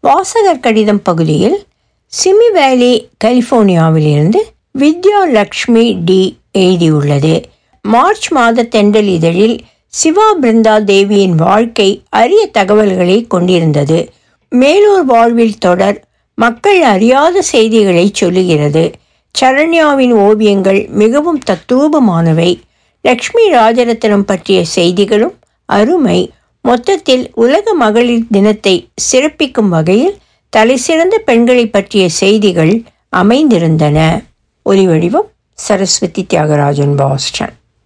வாசகர் கடிதம் பகுதியில் சிமி வேலி கலிஃபோர்னியாவிலிருந்து வித்யா லக்ஷ்மி டி எழுதியுள்ளது மார்ச் மாத தெண்டல் இதழில் சிவா பிருந்தா தேவியின் வாழ்க்கை அரிய தகவல்களை கொண்டிருந்தது மேலூர் வாழ்வில் தொடர் மக்கள் அறியாத செய்திகளை சொல்லுகிறது சரண்யாவின் ஓவியங்கள் மிகவும் தத்ரூபமானவை லக்ஷ்மி ராஜரத்னம் பற்றிய செய்திகளும் அருமை மொத்தத்தில் உலக மகளிர் தினத்தை சிறப்பிக்கும் வகையில் தலைசிறந்த பெண்களை பற்றிய செய்திகள் அமைந்திருந்தன ஒலிவடிவம் சரஸ்வதி தியாகராஜன் பாஸ்டன்